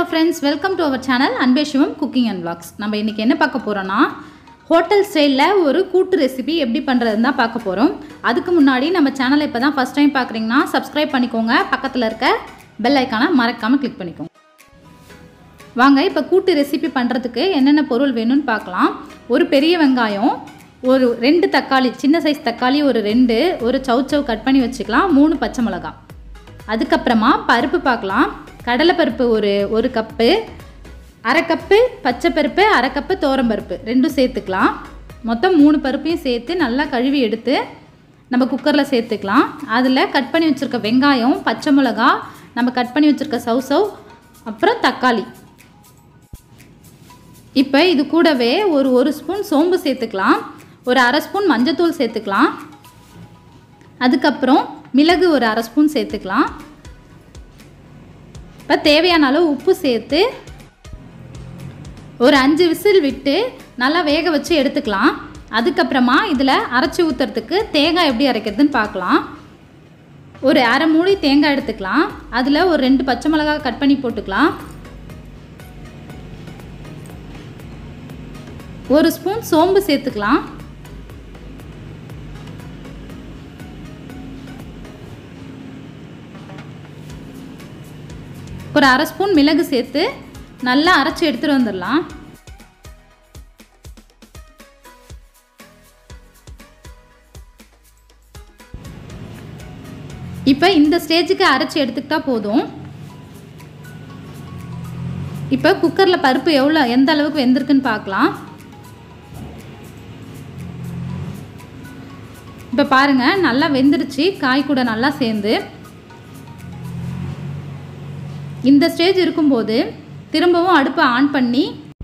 friends welcome to our channel Anbe Sivam cooking and vlogs நம்ம இன்றைக்கி என்ன பார்க்க போகிறோன்னா ஹோட்டல் ஸ்டைலில் ஒரு கூட்டு ரெசிபி எப்படி பண்ணுறதுன்னு தான் பார்க்க போகிறோம் அதுக்கு முன்னாடி நம்ம சேனலை இப்போ தான் ஃபஸ்ட் டைம் பார்க்குறீங்கன்னா சப்ஸ்கிரைப் பண்ணிக்கோங்க பக்கத்தில் இருக்க பெல் ஐக்கானை மறக்காமல் கிளிக் பண்ணிக்கோங்க வாங்க இப்போ கூட்டு ரெசிபி பண்ணுறதுக்கு என்னென்ன பொருள் வேணும்னு பார்க்கலாம் ஒரு பெரிய வெங்காயம் ஒரு ரெண்டு தக்காளி சின்ன சைஸ் தக்காளி ஒரு ரெண்டு ஒரு சவுச்சவ் கட் பண்ணி வச்சுக்கலாம் மூணு பச்சை மிளகாய் அதுக்கப்புறமா பருப்பு பார்க்கலாம் கடலைப்பருப்பு ஒரு ஒரு கப்பு அரை கப்பு பச்சை பருப்பு அரை கப்பு பருப்பு ரெண்டும் சேர்த்துக்கலாம் மொத்தம் மூணு பருப்பையும் சேர்த்து நல்லா கழுவி எடுத்து நம்ம குக்கரில் சேர்த்துக்கலாம் அதில் கட் பண்ணி வச்சுருக்க வெங்காயம் பச்சை மிளகா நம்ம கட் பண்ணி வச்சுருக்க சவுசவ் அப்புறம் தக்காளி இப்போ இது கூடவே ஒரு ஒரு ஸ்பூன் சோம்பு சேர்த்துக்கலாம் ஒரு அரை ஸ்பூன் மஞ்சத்தூள் சேர்த்துக்கலாம் அதுக்கப்புறம் மிளகு ஒரு அரை ஸ்பூன் சேர்த்துக்கலாம் இப்போ தேவையான அளவு உப்பு சேர்த்து ஒரு அஞ்சு விசில் விட்டு நல்லா வேக வச்சு எடுத்துக்கலாம் அதுக்கப்புறமா இதில் அரைச்சி ஊற்றுறதுக்கு தேங்காய் எப்படி அரைக்கிறதுன்னு பார்க்கலாம் ஒரு அரை மூடி தேங்காய் எடுத்துக்கலாம் அதில் ஒரு ரெண்டு பச்சை மிளகாய் கட் பண்ணி போட்டுக்கலாம் ஒரு ஸ்பூன் சோம்பு சேர்த்துக்கலாம் ஒரு அரை ஸ்பூன் மிளகு சேர்த்து நல்லா அரைச்சி எடுத்துகிட்டு வந்துடலாம் இப்போ இந்த ஸ்டேஜுக்கு அரைச்சி எடுத்துக்கிட்டா போதும் இப்போ குக்கரில் பருப்பு எவ்வளோ எந்த அளவுக்கு வெந்திருக்குன்னு பார்க்கலாம் இப்போ பாருங்கள் நல்லா வெந்துருச்சு காய் கூட நல்லா சேர்ந்து இந்த ஸ்டேஜ் இருக்கும்போது திரும்பவும் அடுப்பை ஆன் பண்ணி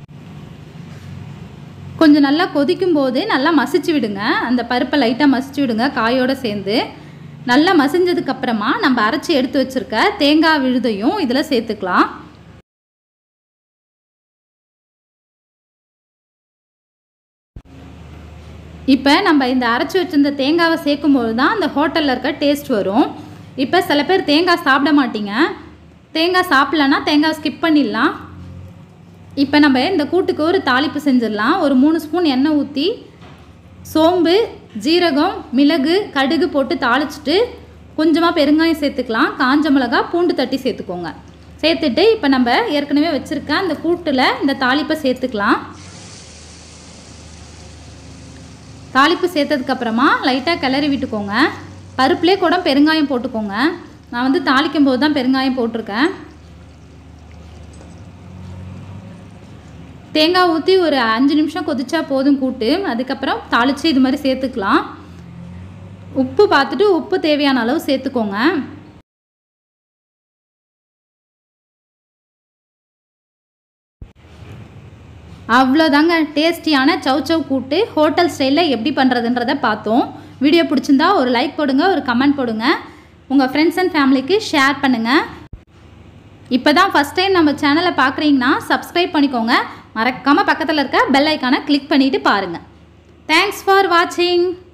கொஞ்சம் நல்லா கொதிக்கும் போது நல்லா மசிச்சு விடுங்க அந்த பருப்பை லைட்டாக மசிச்சு விடுங்க காயோடு சேர்ந்து நல்லா மசிஞ்சதுக்கப்புறமா நம்ம அரைச்சி எடுத்து வச்சுருக்க தேங்காய் விழுதையும் இதில் சேர்த்துக்கலாம் இப்போ நம்ம இந்த அரைச்சி வச்சிருந்த தேங்காவை சேர்க்கும்போது தான் அந்த ஹோட்டலில் இருக்க டேஸ்ட் வரும் இப்போ சில பேர் தேங்காய் சாப்பிட மாட்டீங்க தேங்காய் சாப்பிட்லன்னா தேங்காய் ஸ்கிப் பண்ணிடலாம் இப்போ நம்ம இந்த கூட்டுக்கு ஒரு தாளிப்பு செஞ்சிடலாம் ஒரு மூணு ஸ்பூன் எண்ணெய் ஊற்றி சோம்பு ஜீரகம் மிளகு கடுகு போட்டு தாளிச்சிட்டு கொஞ்சமாக பெருங்காயம் சேர்த்துக்கலாம் காஞ்ச மிளகா பூண்டு தட்டி சேர்த்துக்கோங்க சேர்த்துட்டு இப்போ நம்ம ஏற்கனவே வச்சுருக்க அந்த கூட்டில் இந்த தாளிப்பை சேர்த்துக்கலாம் தாளிப்பு சேர்த்ததுக்கப்புறமா லைட்டாக கிளறி விட்டுக்கோங்க பருப்புலேயே கூட பெருங்காயம் போட்டுக்கோங்க நான் வந்து தாளிக்கும் போது தான் பெருங்காயம் போட்டிருக்கேன் தேங்காய் ஊற்றி ஒரு அஞ்சு நிமிஷம் கொதிச்சா போதும் கூட்டு அதுக்கப்புறம் தாளித்து இது மாதிரி சேர்த்துக்கலாம் உப்பு பார்த்துட்டு உப்பு தேவையான அளவு சேர்த்துக்கோங்க அவ்வளோதாங்க டேஸ்டியான சவ் சவ் கூட்டு ஹோட்டல் ஸ்டைலில் எப்படி பண்ணுறதுன்றதை பார்த்தோம் வீடியோ பிடிச்சிருந்தா ஒரு லைக் போடுங்க ஒரு கமெண்ட் போடுங்க உங்கள் ஃப்ரெண்ட்ஸ் அண்ட் ஃபேமிலிக்கு ஷேர் பண்ணுங்கள் இப்போ தான் ஃபஸ்ட் டைம் நம்ம சேனலை பார்க்குறீங்கன்னா சப்ஸ்கிரைப் பண்ணிக்கோங்க மறக்காமல் பக்கத்தில் இருக்க பெல் ஐக்கானை கிளிக் பண்ணிவிட்டு பாருங்கள் தேங்க்ஸ் ஃபார் வாட்சிங்